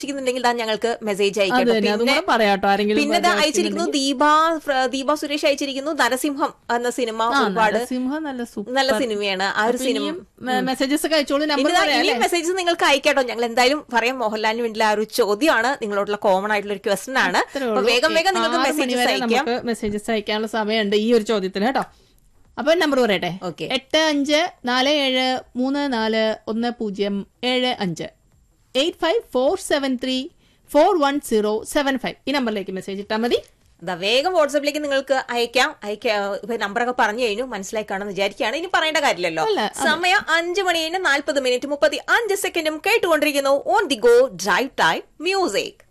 ിക്കുന്നുണ്ടെങ്കിൽ താൻ ഞങ്ങൾക്ക് മെസ്സേജ് അത് അയക്കണം തന്നെ അതും പിന്നെ കൂടെ പറയാട്ടോ ആരെങ്കിലും പിന്നെ ദാ ഇത് അയച്ചിരിക്കുന്നു ദീപ ഫ്ര- ദീപ സുരേഷ് അയച്ചിരിക്കുന്നു നരസിംഹം എന്ന സിനിമ ആ, ഒരുപാട് നരസിംഹം നല്ല സൂപ്പർ നല്ല സിനിമയാണ് ആ ഒരു സിനിമ മെസ്സേജസ് ഒക്കെ അയച്ചോളൂ നമ്പർ ഇനി ദാ ഇനിയും മെസ്സേജസ് നിങ്ങൾക്ക് അയക്കാട്ടോ ഞങ്ങൾ എന്തായാലും പറയാം മോഹൻലാലിന് വേണ്ടിയുള്ള ആ ഒരു ചോദ്യമാണ് നിങ്ങളോടുള്ള കോമൺ ആയിട്ടുള്ള ഒരു ക്വസ്റ്റൻ ആണ് അപ്പൊ വേഗം വേഗം നിങ്ങൾക്ക് മെസ്സേജസ് അയക്കാം നമുക്ക് മെസ്സേജസ് അയക്കാനുള്ള സമയമുണ്ട് ഈ ഒരു ചോദ്യത്തിന് കേട്ടോ അപ്പൊ നമ്പർ പറയട്ടെ Okay. എട്ട് അഞ്ച് നാല് ഏഴ് മൂന്ന് നാല് ഒന്ന് പൂജ്യം ഏഴ് അഞ്ച് eight five four seven three four one zero seven five ഈ നമ്പറിലേക്ക് മെസ്സേജ് ഇട്ടാൽ മതി ദാ വേഗം വാട്സാപ്പിലേക്ക് നിങ്ങൾക്ക് അയക്കാം അയക്കാം ഇപ്പൊ നമ്പറൊക്കെ പറഞ്ഞു കഴിഞ്ഞു മനസ്സിലായി കാണുമെന്ന് വിചാരിക്കുകയാണ് ഇനി പറയേണ്ട കാര്യമില്ലല്ലോ അല്ല, സമയം അഞ്ച് മണി കഴിഞ്ഞ് നാൽപ്പത് മിനിറ്റ് മുപ്പത്തി അഞ്ച് സെക്കൻഡും കേട്ടുകൊണ്ടിരിക്കുന്നു on the go drive time music